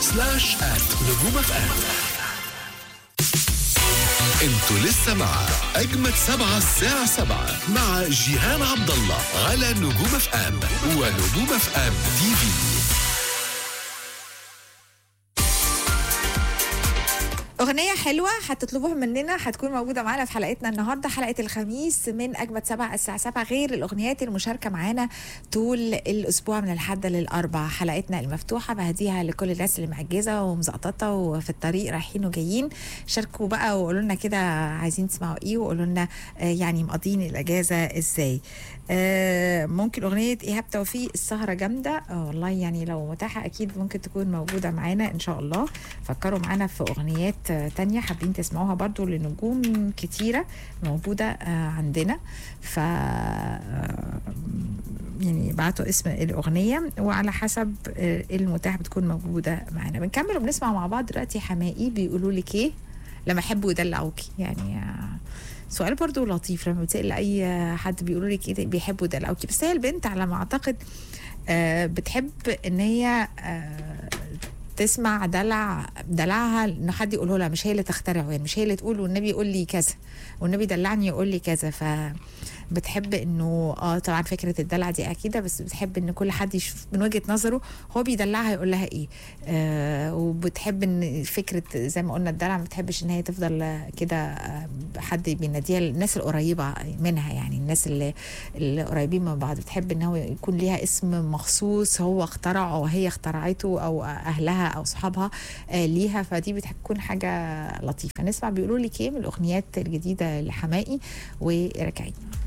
سلاش آت نجوم اف ام انتوا لسه مع اجمد سبعة الساعة سبعة مع جيهان عبد الله على نجوم اف ام ونجوم اف ام تي في أغنية حلوة هتطلبوها مننا هتكون موجودة معانا في حلقتنا النهاردة حلقة الخميس من أجمد سبعة الساعة سبعة غير الأغنيات المشاركة معانا طول الأسبوع من الحد للأربع حلقتنا المفتوحة بهديها لكل الناس اللي معجزة ومزقططة وفي الطريق رايحين وجايين شاركوا بقى وقولوا لنا كده عايزين تسمعوا إيه وقولوا لنا آه، يعني مقضين الأجازة إزاي آه، ممكن أغنية إيهاب توفيق السهرة جامدة آه، والله يعني لو متاحة أكيد ممكن تكون موجودة معانا إن شاء الله فكروا معانا في أغنيات آه، تانية حابين تسمعوها برضو لنجوم كتيرة موجودة آه، عندنا ف آه، يعني بعتوا اسم الأغنية وعلى حسب آه، المتاح بتكون موجودة معانا بنكمل وبنسمع مع بعض دلوقتي حمائي بيقولوا لك إيه لما يحبوا يدلعوكي يعني آه، سؤال برضو لطيف لما بتسأل أي حد بيقولوا لك إيه بيحبوا يدلعوكي بس هي البنت على ما أعتقد آه، بتحب إن هي آه، تسمع دلع دلعها ان حد يقوله لها مش هي اللي تخترعه يعني مش هي اللي تقول والنبي يقول لي كذا والنبي دلعني يقول لي كذا ف بتحب انه اه طبعا فكره الدلع دي اكيده بس بتحب ان كل حد يشوف من وجهه نظره هو بيدلعها يقول لها ايه آه وبتحب ان فكره زي ما قلنا الدلع ما بتحبش ان هي تفضل كده آه، حد بيناديها الناس القريبه منها يعني الناس اللي, اللي قريبين من بعض بتحب ان هو يكون ليها اسم مخصوص هو اخترعه او هي اخترعته او اهلها او صحابها آه ليها فدي بتكون حاجه لطيفه نسمع بيقولوا لك ايه من الاغنيات الجديده لحمائي وراجعين